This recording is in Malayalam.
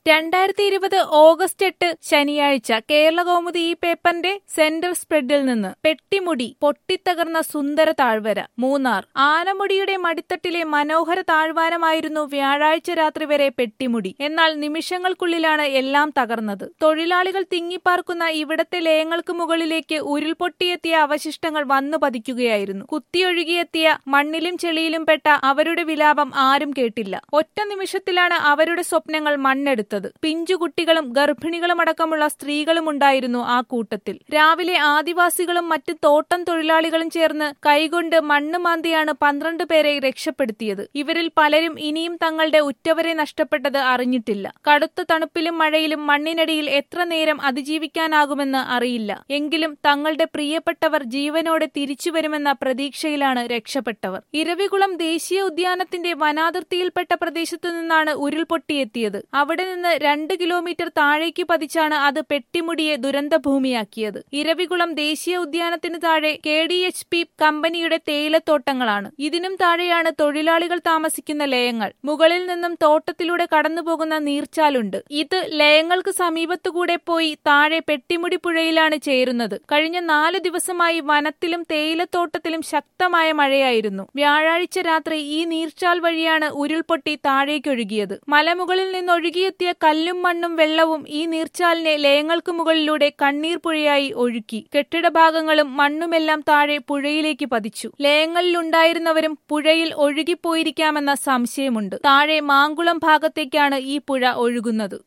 രണ്ടായിരത്തി ഇരുപത് ഓഗസ്റ്റ് എട്ട് ശനിയാഴ്ച കേരളകൗമുദി ഈ പേപ്പറിന്റെ സെന്റർ സ്പ്രെഡിൽ നിന്ന് പെട്ടിമുടി പൊട്ടിത്തകർന്ന സുന്ദര താഴ്വര മൂന്നാർ ആനമുടിയുടെ മടിത്തട്ടിലെ മനോഹര താഴ്വാരമായിരുന്നു വ്യാഴാഴ്ച രാത്രി വരെ പെട്ടിമുടി എന്നാൽ നിമിഷങ്ങൾക്കുള്ളിലാണ് എല്ലാം തകർന്നത് തൊഴിലാളികൾ തിങ്ങിപ്പാർക്കുന്ന ഇവിടത്തെ ലയങ്ങൾക്ക് മുകളിലേക്ക് ഉരുൾപൊട്ടിയെത്തിയ അവശിഷ്ടങ്ങൾ വന്നു പതിക്കുകയായിരുന്നു കുത്തിയൊഴുകിയെത്തിയ മണ്ണിലും ചെളിയിലും പെട്ട അവരുടെ വിലാപം ആരും കേട്ടില്ല ഒറ്റ നിമിഷത്തിലാണ് അവരുടെ സ്വപ്നങ്ങൾ മണ്ണെടുത്തത് പിഞ്ചുകുട്ടികളും ഗർഭിണികളുമടക്കമുള്ള സ്ത്രീകളും ഉണ്ടായിരുന്നു ആ കൂട്ടത്തിൽ രാവിലെ ആദിവാസികളും മറ്റ് തോട്ടം തൊഴിലാളികളും ചേർന്ന് കൈകൊണ്ട് മണ്ണ് മാന്തിയാണ് പന്ത്രണ്ട് പേരെ രക്ഷപ്പെടുത്തിയത് ഇവരിൽ പലരും ഇനിയും തങ്ങളുടെ ഉറ്റവരെ നഷ്ടപ്പെട്ടത് അറിഞ്ഞിട്ടില്ല കടുത്ത തണുപ്പിലും മഴയിലും മണ്ണിനടിയിൽ എത്ര നേരം അതിജീവിക്കാനാകുമെന്ന് അറിയില്ല എങ്കിലും തങ്ങളുടെ പ്രിയപ്പെട്ടവർ ജീവനോടെ തിരിച്ചുവരുമെന്ന പ്രതീക്ഷയിലാണ് രക്ഷപ്പെട്ടവർ ഇരവികുളം ദേശീയ ഉദ്യാനത്തിന്റെ വനാതിർത്തിയിൽപ്പെട്ട പ്രദേശത്തു നിന്നാണ് ഉരുൾപൊട്ടിയെത്തിയത് അവിടെ നിന്ന് രണ്ട് കിലോമീറ്റർ താഴേക്ക് പതിച്ചാണ് അത് പെട്ടിമുടിയെ ദുരന്തഭൂമിയാക്കിയത് ഇരവികുളം ദേശീയ ഉദ്യാനത്തിന് താഴെ കെ ഡി എച്ച് പി കമ്പനിയുടെ തേയിലത്തോട്ടങ്ങളാണ് ഇതിനും താഴെയാണ് തൊഴിലാളികൾ താമസിക്കുന്ന ലയങ്ങൾ മുകളിൽ നിന്നും തോട്ടത്തിലൂടെ കടന്നുപോകുന്ന നീർച്ചാലുണ്ട് ഇത് ലയങ്ങൾക്ക് സമീപത്തുകൂടെ പോയി താഴെ പെട്ടിമുടി പുഴയിലാണ് ചേരുന്നത് കഴിഞ്ഞ നാല് ദിവസമായി വനത്തിലും തേയിലത്തോട്ടത്തിലും ശക്തമായ മഴയായിരുന്നു വ്യാഴാഴ്ച രാത്രി ഈ നീർച്ചാൽ വഴിയാണ് ഉരുൾപൊട്ടി താഴേക്കൊഴുകിയത് മലമുകളിൽ നിന്നൊഴുകിയെത്തിയ കല്ലും മണ്ണും വെള്ളവും ഈ നീർച്ചാലിനെ ലയങ്ങൾക്ക് മുകളിലൂടെ കണ്ണീർ പുഴയായി ഒഴുക്കി കെട്ടിടഭാഗങ്ങളും മണ്ണുമെല്ലാം താഴെ പുഴയിലേക്ക് പതിച്ചു ലയങ്ങളിലുണ്ടായിരുന്നവരും പുഴയിൽ ഒഴുകിപ്പോയിരിക്കാമെന്ന സംശയമുണ്ട് താഴെ മാങ്കുളം ഭാഗത്തേക്കാണ് ഈ പുഴ ഒഴുകുന്നത്